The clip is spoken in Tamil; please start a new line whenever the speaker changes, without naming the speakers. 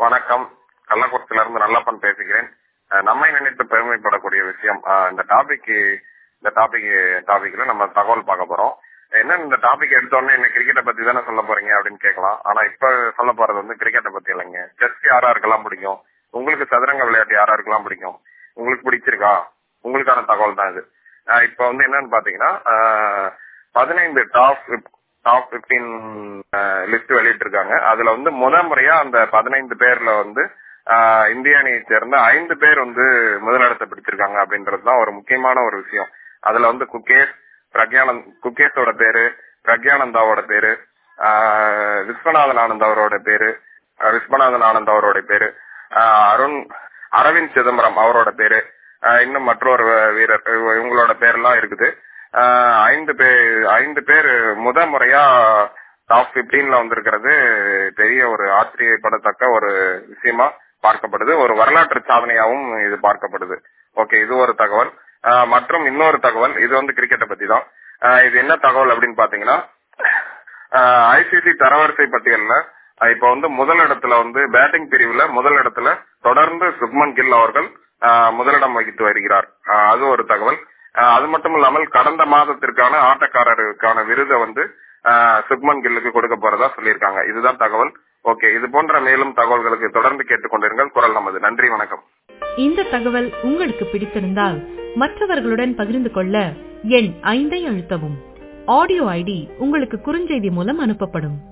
வணக்கம் கள்ளக்குறிச்சியில இருந்து நல்லப்பன் பேசுகிறேன் அஹ் நம்மை நினைத்து பெருமைப்படக்கூடிய விஷயம் அஹ் இந்த டாபிக் இந்த டாபிக் டாபிக்ல நம்ம தகவல் பார்க்க போறோம் என்ன இந்த டாபிக் எடுத்தோடனே என்ன கிரிக்கெட்டை பத்தி தானே சொல்ல போறீங்க அப்படின்னு கேட்கலாம் ஆனா இப்ப சொல்ல போறது வந்து கிரிக்கெட்டை பத்தி இல்லைங்க செஸ் யாரா இருக்கலாம் பிடிக்கும் உங்களுக்கு சதுரங்க விளையாட்டு யாரா இருக்கலாம் பிடிக்கும் உங்களுக்கு பிடிச்சிருக்கா உங்களுக்கான தகவல் தான் இது அஹ் இப்ப வந்து என்னன்னு பாத்தீங்கன்னா அஹ் பதினைந்து டாப் டாப் பிப்டீன் லிஸ்ட் வெளியிட்டு இருக்காங்க அதுல வந்து முத முறையா அந்த பதினைந்து பேர்ல வந்து ஆஹ் இந்திய அணியை சேர்ந்த ஐந்து பேர் வந்து முதலிடத்தை பிடிச்சிருக்காங்க அப்படின்றது தான் ஒரு முக்கியமான ஒரு விஷயம் அதுல வந்து குகேஷ் பிரக்யானந்த் குகேஷோட பேரு பிரக்யானந்தாவோட பேரு ஆஹ் விஸ்வநாதன் ஆனந்த் அவரோட பேரு ஆஹ் விஸ்வநாதன் ஆனந்த் அவரோட பேரு ஆஹ் அருண் அரவிந்த் சிதம்பரம் அவரோட பேரு ஆஹ் இன்னும் மற்றொரு வீரர் இவ- இவங்களோட பேர்லாம் இருக்குது ஆஹ் ஐந்து பேர் ஐந்து பேர் முத முறையா டாப் 15ல வந்திருக்கிறது பெரிய ஒரு ஆச்சரியப்படத்தக்க ஒரு விஷயமா பார்க்கப்படுது ஒரு வரலாற்று சாதனையாவும் இது பார்க்கப்படுது ஓகே இது ஒரு தகவல் ஆஹ் மற்றும் இன்னொரு தகவல் இது வந்து கிரிக்கெட்டை பத்தி தான் ஆஹ் இது என்ன தகவல் அப்படின்னு பாத்தீங்கன்னா ஐசிசி தரவரிசை பட்டியல்ல ஆஹ் இப்ப வந்து முதல் இடத்துல வந்து பேட்டிங் பிரிவுல முதல் இடத்துல தொடர்ந்து சுக்மன் கில் அவர்கள் ஆஹ் முதலிடம் வகித்து வருகிறார் ஆஹ் அது ஒரு தகவல் ஆஹ் அது மட்டும் இல்லாமல் கடந்த மாதத்திற்கான ஆட்டக்காரருக்கான விருதை வந்து ஆஹ் சுக்மன் கில்லுக்கு கொடுக்க போறதா சொல்லியிருக்காங்க இதுதான் தகவல் ஓகே இது போன்ற மேலும் தகவல்களுக்கு தொடர்ந்து கேட்டுக்கொண்டிருங்கள் குரல் நமது நன்றி வணக்கம்
இந்த தகவல் உங்களுக்கு பிடித்திருந்தால் மற்றவர்களுடன் பகிர்ந்து கொள்ள எண் ஐந்தை அழுத்தவும் ஆடியோ ஐடி உங்களுக்கு குறுஞ்செய்தி மூலம் அனுப்பப்படும்